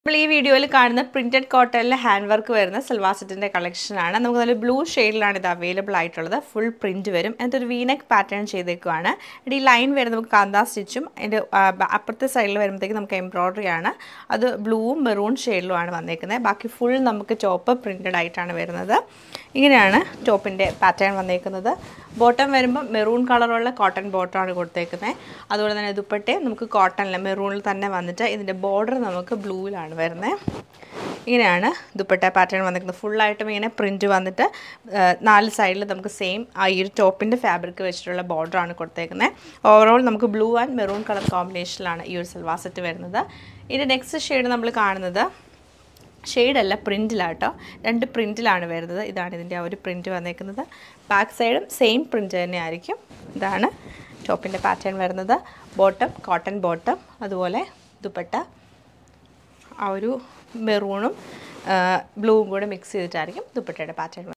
നമ്മൾ ഈ വീഡിയോയിൽ കാണുന്ന പ്രിന്റഡ് കോട്ടണിലെ ഹാൻഡ് വർക്ക് വരുന്ന സൽവാർ സെറ്റിൻ്റെ കളക്ഷനാണ് നമുക്ക് നല്ല ബ്ലൂ ഷെയ്ഡിലാണ് ഇത് അവൈലബിൾ ആയിട്ടുള്ളത് ഫുൾ പ്രിന്റ് വരും എന്നിട്ട് ഒരു വീനെക്ക് പാറ്റേൺ ചെയ്തേക്കുവാണ് എന്നിട്ട് ഈ ലൈൻ വരുന്നത് നമുക്ക് കാന്താ സ്റ്റിച്ചും അതിൻ്റെ അപ്പുറത്തെ സൈഡിൽ വരുമ്പോഴത്തേക്ക് നമുക്ക് എംബ്രോയ്ഡറി ആണ് അത് ബ്ലൂവും മെറൂൺ ഷെയ്ഡിലുമാണ് വന്നേക്കുന്നത് ബാക്കി ഫുൾ നമുക്ക് ചോപ്പ് പ്രിന്റഡ് ആയിട്ടാണ് വരുന്നത് ഇങ്ങനെയാണ് ടോപ്പിൻ്റെ പാറ്റേൺ വന്നേക്കുന്നത് ബോട്ടം വരുമ്പോൾ മെറൂൺ കളറുള്ള കോട്ടൺ ബോട്ടമാണ് കൊടുത്തേക്കുന്നത് അതുപോലെ തന്നെ ദുപ്പട്ടെ നമുക്ക് കോട്ടണിൽ മെറൂണിൽ തന്നെ വന്നിട്ട് ഇതിൻ്റെ ബോർഡർ നമുക്ക് ബ്ലൂവിലാണ് വരുന്നത് ഇങ്ങനെയാണ് ദുപ്പട്ട പാറ്റേൺ വന്നിരിക്കുന്നത് ഫുള്ളായിട്ടും ഇങ്ങനെ പ്രിൻറ്റ് വന്നിട്ട് ആ, നാല് സൈഡിൽ നമുക്ക് സെയിം ആ ഈ ഒരു ടോപ്പിൻ്റെ ഫാബ്രിക് വെച്ചിട്ടുള്ള ബോർഡറാണ് കൊടുത്തേക്കുന്നത് ഓവറോൾ നമുക്ക് ബ്ലൂ ആൻഡ് മെറൂൺ കളർ കോമ്പിനേഷനിലാണ് ഈ ഒരു സൽവാർ സെറ്റ് വരുന്നത് ഇതിൻ്റെ നെക്സ്റ്റ് ഷെയ്ഡ് നമ്മൾ കാണുന്നത് ഷെയ്ഡല്ല പ്രിൻറ്റിലാട്ടോ രണ്ട് പ്രിൻറ്റിലാണ് വരുന്നത് ഇതാണ് ഇതിൻ്റെ ആ ഒരു പ്രിൻറ്റ് വന്നേക്കുന്നത് ബാക്ക് സൈഡും സെയിം പ്രിൻറ്റ് തന്നെ ആയിരിക്കും ഇതാണ് ടോപ്പിൻ്റെ പാറ്റേൺ വരുന്നത് ബോട്ടം കോട്ടൺ ബോട്ടം അതുപോലെ ദുപ്പട്ട ആ ഒരു മെറൂണും ബ്ലൂവും കൂടെ മിക്സ് ചെയ്തിട്ടായിരിക്കും ദുപ്പട്ടയുടെ പാറ്റേൺ